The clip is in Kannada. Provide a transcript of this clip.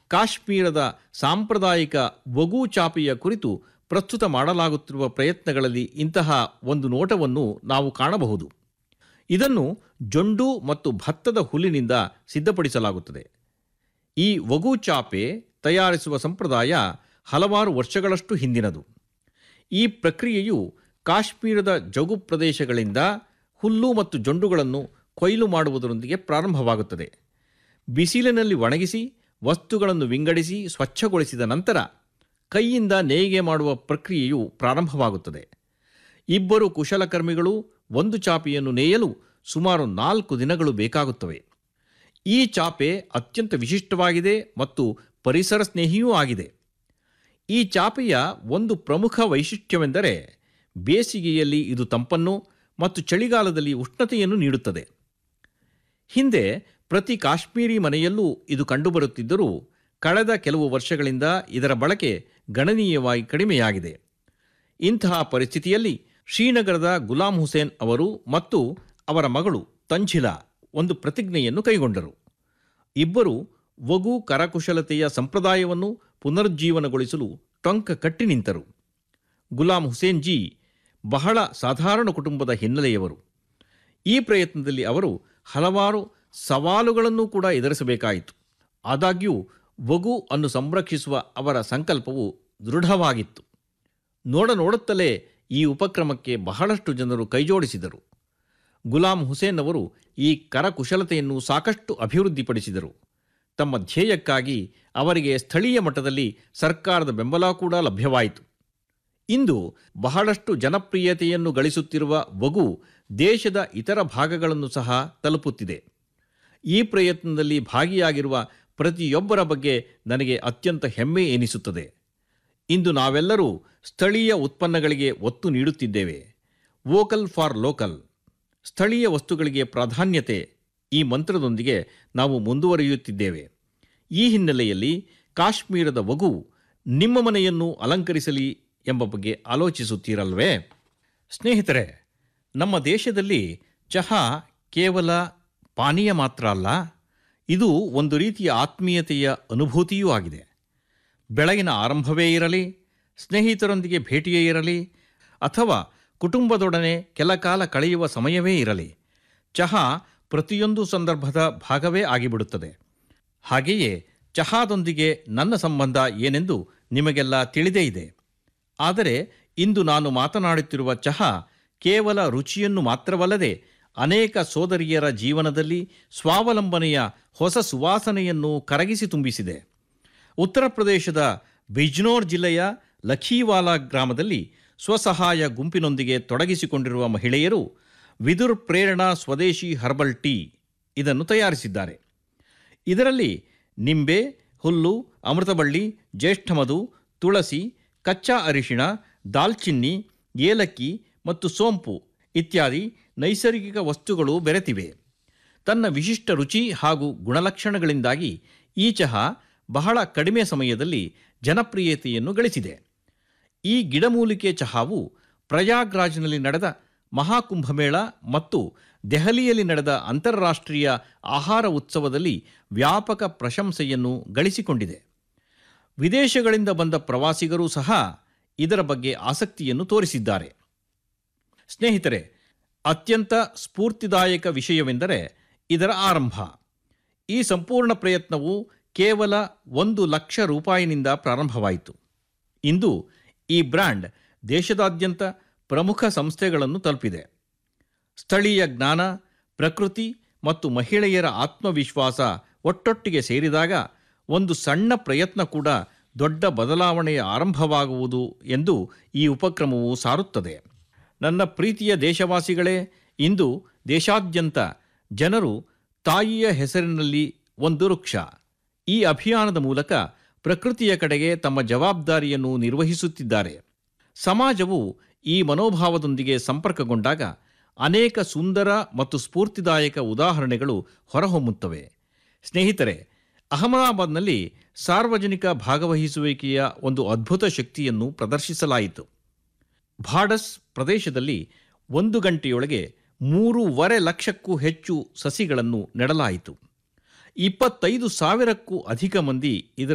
ಕಾಶ್ಮೀರದ ಸಾಂಪ್ರದಾಯಿಕ ವಗು ಚಾಪೆಯ ಕುರಿತು ಪ್ರಸ್ತುತ ಮಾಡಲಾಗುತ್ತಿರುವ ಪ್ರಯತ್ನಗಳಲ್ಲಿ ಇಂತಹ ಒಂದು ನೋಟವನ್ನು ನಾವು ಕಾಣಬಹುದು ಇದನ್ನು ಜೊಂಡು ಮತ್ತು ಭತ್ತದ ಹುಲ್ಲಿನಿಂದ ಸಿದ್ಧಪಡಿಸಲಾಗುತ್ತದೆ ಈ ವಗು ಚಾಪೆ ತಯಾರಿಸುವ ಸಂಪ್ರದಾಯ ಹಲವಾರು ವರ್ಷಗಳಷ್ಟು ಹಿಂದಿನದು ಈ ಪ್ರಕ್ರಿಯೆಯು ಕಾಶ್ಮೀರದ ಜೌಗು ಪ್ರದೇಶಗಳಿಂದ ಹುಲ್ಲು ಮತ್ತು ಜೊಂಡುಗಳನ್ನು ಕೊಯ್ಲು ಮಾಡುವುದರೊಂದಿಗೆ ಪ್ರಾರಂಭವಾಗುತ್ತದೆ ಬಿಸಿಲಿನಲ್ಲಿ ಒಣಗಿಸಿ ವಸ್ತುಗಳನ್ನು ವಿಂಗಡಿಸಿ ಸ್ವಚ್ಛಗೊಳಿಸಿದ ನಂತರ ಕೈಯಿಂದ ನೇಯ್ಗೆ ಮಾಡುವ ಪ್ರಕ್ರಿಯೆಯು ಪ್ರಾರಂಭವಾಗುತ್ತದೆ ಇಬ್ಬರು ಕುಶಲಕರ್ಮಿಗಳು ಒಂದು ಚಾಪೆಯನ್ನು ನೇಯಲು ಸುಮಾರು ನಾಲ್ಕು ದಿನಗಳು ಬೇಕಾಗುತ್ತವೆ ಈ ಚಾಪೆ ಅತ್ಯಂತ ವಿಶಿಷ್ಟವಾಗಿದೆ ಮತ್ತು ಪರಿಸರ ಸ್ನೇಹಿಯೂ ಆಗಿದೆ ಈ ಚಾಪೆಯ ಒಂದು ಪ್ರಮುಖ ವೈಶಿಷ್ಟ್ಯವೆಂದರೆ ಬೇಸಿಗೆಯಲ್ಲಿ ಇದು ತಂಪನ್ನು ಮತ್ತು ಚಳಿಗಾಲದಲ್ಲಿ ಉಷ್ಣತೆಯನ್ನು ನೀಡುತ್ತದೆ ಹಿಂದೆ ಪ್ರತಿ ಕಾಶ್ಮೀರಿ ಮನೆಯಲ್ಲೂ ಇದು ಕಂಡುಬರುತ್ತಿದ್ದರೂ ಕಳೆದ ಕೆಲವು ವರ್ಷಗಳಿಂದ ಇದರ ಬಳಕೆ ಗಣನೀಯವಾಗಿ ಕಡಿಮೆಯಾಗಿದೆ ಇಂತಹ ಪರಿಸ್ಥಿತಿಯಲ್ಲಿ ಶ್ರೀನಗರದ ಗುಲಾಂ ಹುಸೇನ್ ಅವರು ಮತ್ತು ಅವರ ಮಗಳು ತಂಜಿಲಾ ಒಂದು ಪ್ರತಿಜ್ಞೆಯನ್ನು ಕೈಗೊಂಡರು ಇಬ್ಬರು ವಗು ಕರಕುಶಲತೆಯ ಸಂಪ್ರದಾಯವನ್ನು ಪುನರುಜ್ಜೀವನಗೊಳಿಸಲು ಟೊಂಕ ಕಟ್ಟಿ ನಿಂತರು ಗುಲಾಂ ಹುಸೇನ್ ಜಿ ಬಹಳ ಸಾಧಾರಣ ಕುಟುಂಬದ ಹಿನ್ನೆಲೆಯವರು ಈ ಪ್ರಯತ್ನದಲ್ಲಿ ಅವರು ಹಲವಾರು ಸವಾಲುಗಳನ್ನು ಕೂಡ ಎದುರಿಸಬೇಕಾಯಿತು ಆದಾಗ್ಯೂ ವಗು ಅನ್ನು ಸಂರಕ್ಷಿಸುವ ಅವರ ಸಂಕಲ್ಪವು ದೃಢವಾಗಿತ್ತು ನೋಡ ನೋಡುತ್ತಲೇ ಈ ಉಪಕ್ರಮಕ್ಕೆ ಬಹಳಷ್ಟು ಜನರು ಕೈಜೋಡಿಸಿದರು ಗುಲಾಂ ಹುಸೇನ್ ಅವರು ಈ ಕರಕುಶಲತೆಯನ್ನು ಸಾಕಷ್ಟು ಅಭಿವೃದ್ಧಿಪಡಿಸಿದರು ತಮ್ಮ ಧ್ಯೇಯಕ್ಕಾಗಿ ಅವರಿಗೆ ಸ್ಥಳೀಯ ಮಟ್ಟದಲ್ಲಿ ಸರ್ಕಾರದ ಬೆಂಬಲ ಕೂಡ ಲಭ್ಯವಾಯಿತು ಇಂದು ಬಹಳಷ್ಟು ಜನಪ್ರಿಯತೆಯನ್ನು ಗಳಿಸುತ್ತಿರುವ ವಗು ದೇಶದ ಇತರ ಭಾಗಗಳನ್ನು ಸಹ ತಲುಪುತ್ತಿದೆ ಈ ಪ್ರಯತ್ನದಲ್ಲಿ ಭಾಗಿಯಾಗಿರುವ ಪ್ರತಿಯೊಬ್ಬರ ಬಗ್ಗೆ ನನಗೆ ಅತ್ಯಂತ ಹೆಮ್ಮೆ ಎನಿಸುತ್ತದೆ ಇಂದು ನಾವೆಲ್ಲರೂ ಸ್ಥಳೀಯ ಉತ್ಪನ್ನಗಳಿಗೆ ಒತ್ತು ನೀಡುತ್ತಿದ್ದೇವೆ ವೋಕಲ್ ಫಾರ್ ಲೋಕಲ್ ಸ್ಥಳೀಯ ವಸ್ತುಗಳಿಗೆ ಪ್ರಾಧಾನ್ಯತೆ ಈ ಮಂತ್ರದೊಂದಿಗೆ ನಾವು ಮುಂದುವರಿಯುತ್ತಿದ್ದೇವೆ ಈ ಹಿನ್ನೆಲೆಯಲ್ಲಿ ಕಾಶ್ಮೀರದ ವಗು ನಿಮ್ಮ ಮನೆಯನ್ನು ಅಲಂಕರಿಸಲಿ ಎಂಬ ಬಗ್ಗೆ ಆಲೋಚಿಸುತ್ತೀರಲ್ವೇ ಸ್ನೇಹಿತರೆ ನಮ್ಮ ದೇಶದಲ್ಲಿ ಚಹಾ ಕೇವಲ ಪಾನೀಯ ಮಾತ್ರ ಅಲ್ಲ ಇದು ಒಂದು ರೀತಿಯ ಆತ್ಮೀಯತೆಯ ಅನುಭೂತಿಯೂ ಆಗಿದೆ ಬೆಳಗಿನ ಆರಂಭವೇ ಇರಲಿ ಸ್ನೇಹಿತರೊಂದಿಗೆ ಭೇಟಿಯೇ ಇರಲಿ ಅಥವಾ ಕುಟುಂಬದೊಡನೆ ಕೆಲ ಕಾಲ ಕಳೆಯುವ ಸಮಯವೇ ಇರಲಿ ಚಹಾ ಪ್ರತಿಯೊಂದು ಸಂದರ್ಭದ ಭಾಗವೇ ಆಗಿಬಿಡುತ್ತದೆ ಹಾಗೆಯೇ ಚಹಾದೊಂದಿಗೆ ನನ್ನ ಸಂಬಂಧ ಏನೆಂದು ನಿಮಗೆಲ್ಲ ತಿಳಿದೇ ಇದೆ ಆದರೆ ಇಂದು ನಾನು ಮಾತನಾಡುತ್ತಿರುವ ಚಹಾ ಕೇವಲ ರುಚಿಯನ್ನು ಮಾತ್ರವಲ್ಲದೆ ಅನೇಕ ಸೋದರಿಯರ ಜೀವನದಲ್ಲಿ ಸ್ವಾವಲಂಬನೆಯ ಹೊಸ ಸುವಾಸನೆಯನ್ನು ಕರಗಿಸಿ ತುಂಬಿಸಿದೆ ಉತ್ತರ ಪ್ರದೇಶದ ಬಿಜ್ನೋರ್ ಜಿಲ್ಲೆಯ ಲಖೀವಾಲಾ ಗ್ರಾಮದಲ್ಲಿ ಸ್ವಸಹಾಯ ಗುಂಪಿನೊಂದಿಗೆ ತೊಡಗಿಸಿಕೊಂಡಿರುವ ಮಹಿಳೆಯರು ವಿದುರ್ ಪ್ರೇರಣಾ ಸ್ವದೇಶಿ ಹರ್ಬಲ್ ಟೀ ಇದನ್ನು ತಯಾರಿಸಿದ್ದಾರೆ ಇದರಲ್ಲಿ ನಿಂಬೆ ಹುಲ್ಲು ಅಮೃತಬಳ್ಳಿ ಜ್ಯೇಷ್ಠಮಧು ತುಳಸಿ ಕಚ್ಚಾ ಅರಿಶಿಣ ದಾಲ್ಚಿನ್ನಿ ಏಲಕ್ಕಿ ಮತ್ತು ಸೋಂಪು ಇತ್ಯಾದಿ ನೈಸರ್ಗಿಕ ವಸ್ತುಗಳು ಬೆರೆತಿವೆ ತನ್ನ ವಿಶಿಷ್ಟ ರುಚಿ ಹಾಗೂ ಗುಣಲಕ್ಷಣಗಳಿಂದಾಗಿ ಈ ಚಹಾ ಬಹಳ ಕಡಿಮೆ ಸಮಯದಲ್ಲಿ ಜನಪ್ರಿಯತೆಯನ್ನು ಗಳಿಸಿದೆ ಈ ಗಿಡಮೂಲಿಕೆ ಚಹಾವು ಪ್ರಯಾಗ್ರಾಜ್ನಲ್ಲಿ ನಡೆದ ಮಹಾಕುಂಭಮೇಳ ಮತ್ತು ದೆಹಲಿಯಲ್ಲಿ ನಡೆದ ಅಂತಾರಾಷ್ಟ್ರೀಯ ಆಹಾರ ಉತ್ಸವದಲ್ಲಿ ವ್ಯಾಪಕ ಪ್ರಶಂಸೆಯನ್ನು ಗಳಿಸಿಕೊಂಡಿದೆ ವಿದೇಶಗಳಿಂದ ಬಂದ ಪ್ರವಾಸಿಗರೂ ಸಹ ಇದರ ಬಗ್ಗೆ ಆಸಕ್ತಿಯನ್ನು ತೋರಿಸಿದ್ದಾರೆ ಸ್ನೇಹಿತರೆ ಅತ್ಯಂತ ಸ್ಫೂರ್ತಿದಾಯಕ ವಿಷಯವೆಂದರೆ ಇದರ ಆರಂಭ ಈ ಸಂಪೂರ್ಣ ಪ್ರಯತ್ನವು ಕೇವಲ ಒಂದು ಲಕ್ಷ ರೂಪಾಯಿನಿಂದ ಪ್ರಾರಂಭವಾಯಿತು ಇಂದು ಈ ಬ್ರ್ಯಾಂಡ್ ದೇಶದಾದ್ಯಂತ ಪ್ರಮುಖ ಸಂಸ್ಥೆಗಳನ್ನು ತಲುಪಿದೆ ಸ್ಥಳೀಯ ಜ್ಞಾನ ಪ್ರಕೃತಿ ಮತ್ತು ಮಹಿಳೆಯರ ಆತ್ಮವಿಶ್ವಾಸ ಒಟ್ಟೊಟ್ಟಿಗೆ ಸೇರಿದಾಗ ಒಂದು ಸಣ್ಣ ಪ್ರಯತ್ನ ಕೂಡ ದೊಡ್ಡ ಬದಲಾವಣೆಯ ಆರಂಭವಾಗುವುದು ಎಂದು ಈ ಉಪಕ್ರಮವು ಸಾರುತ್ತದೆ ನನ್ನ ಪ್ರೀತಿಯ ದೇಶವಾಸಿಗಳೇ ಇಂದು ದೇಶಾದ್ಯಂತ ಜನರು ತಾಯಿಯ ಹೆಸರಿನಲ್ಲಿ ಒಂದು ವೃಕ್ಷ ಈ ಅಭಿಯಾನದ ಮೂಲಕ ಪ್ರಕೃತಿಯ ಕಡೆಗೆ ತಮ್ಮ ಜವಾಬ್ದಾರಿಯನ್ನು ನಿರ್ವಹಿಸುತ್ತಿದ್ದಾರೆ ಸಮಾಜವು ಈ ಮನೋಭಾವದೊಂದಿಗೆ ಸಂಪರ್ಕಗೊಂಡಾಗ ಅನೇಕ ಸುಂದರ ಮತ್ತು ಸ್ಫೂರ್ತಿದಾಯಕ ಉದಾಹರಣೆಗಳು ಹೊರಹೊಮ್ಮುತ್ತವೆ ಸ್ನೇಹಿತರೆ ಅಹಮದಾಬಾದ್ನಲ್ಲಿ ಸಾರ್ವಜನಿಕ ಭಾಗವಹಿಸುವಿಕೆಯ ಒಂದು ಅದ್ಭುತ ಶಕ್ತಿಯನ್ನು ಪ್ರದರ್ಶಿಸಲಾಯಿತು ಭಾಡಸ್ ಪ್ರದೇಶದಲ್ಲಿ ಒಂದು ಗಂಟೆಯೊಳಗೆ ಮೂರೂವರೆ ಲಕ್ಷಕ್ಕೂ ಹೆಚ್ಚು ಸಸಿಗಳನ್ನು ನೆಡಲಾಯಿತು ಇಪ್ಪತ್ತೈದು ಸಾವಿರಕ್ಕೂ ಅಧಿಕ ಮಂದಿ ಇದರ